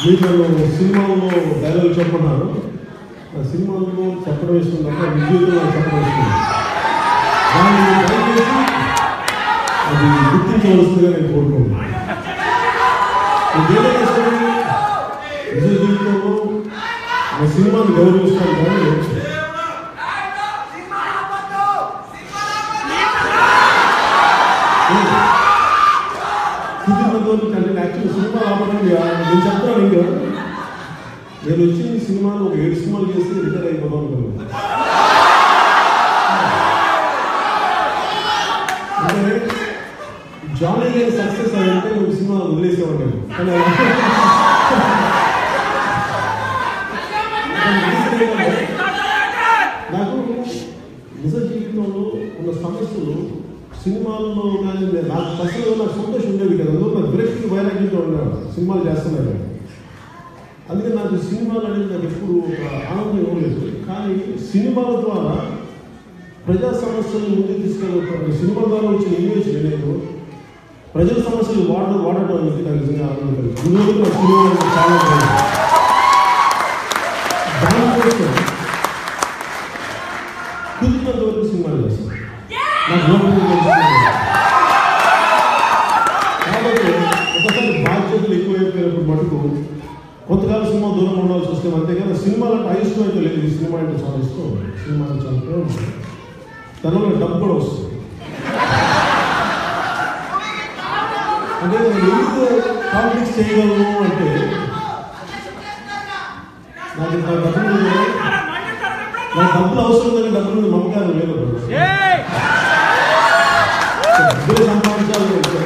మీరు నన్ను సినిమాలో డైలాగ్ చెప్పన్నారు ఆ సినిమాలో చెప్పడం ఇష్టం తప్ప నిజ జీవితంలో చెప్పడం ఇష్టం లేదు. దాన్ని దయచేసి అది గుర్తించవలసిందిగా నేను కోరుకుంటున్నాను ఇదేదైనా సరే నిజ జీవితంలో ఆ సినిమాను గౌరవిస్తాను కానీ కుదిరినందువరకు అంటే యాక్చువల్ సినిమా ఆపడం నేను చెప్తాను ఇంకా నేను వచ్చి ఈ సినిమాలో ఒక ఏడు సినిమాలు చేసి రిటైర్ అయిపోదాం అనుకున్నాను అంటే జానీ గారి సక్సెస్ అయ్యంటే ఒక సినిమా వదిలేసేవాడు నేను కానీ నాకు నిజ జీవితంలో ఉన్న సమస్యలు సినిమాల్లో కానీ నాకు అసలు నాకు సంతోషం ఉండేది కదా అందులో నాకు విరక్తి వైరాగ్యంతో ఉండేవాడు సినిమాలు చేస్తున్నారు కానీ. అందుకే నాకు సినిమాలు అనేది నాకు ఎప్పుడు ఒక ఆనందం ఇవ్వలేదు కానీ సినిమాల ద్వారా ప్రజా సమస్యలు ముందుకు తీసుకెళ్తాను సినిమా ద్వారా వచ్చిన ఇమేజ్ నేను ప్రజల సమస్యలు వాడ వాడటం అనేది నాకు నిజంగా ఆనందం కలిగింది అందువల్ల నాకు సినిమా అంటే చాలా బాగుంది. దానికోసం కుదిరినంత వరకు సినిమాలు చేస్తాను నాకు ఓపిక ఉన్న సినిమాలు. కాబట్టి ఒకసారి బాధ్యతలు ఎక్కువైపోయినప్పుడు మటుకు కొంతకాలం సినిమా దూరం ఉండాల్సి వస్తే అంతేగాని సినిమాలు అంటే అయిష్టం అయితే లేదు ఈ సినిమా అంటే చాలా ఇష్టం సినిమా అంటే చాలా ప్రేమ దానివల్ల డబ్బు కూడా వస్తుంది అంటే నేను ఎందుకు కాంప్లిక్స్ చేయగలను అంటే నాకు ఇంత డబ్బులు ఉన్నాయి. నాకు డబ్బులు అవసరం కానీ డబ్బులు మీద మమకారం లేదు డబ్బులు సంపాదించాలి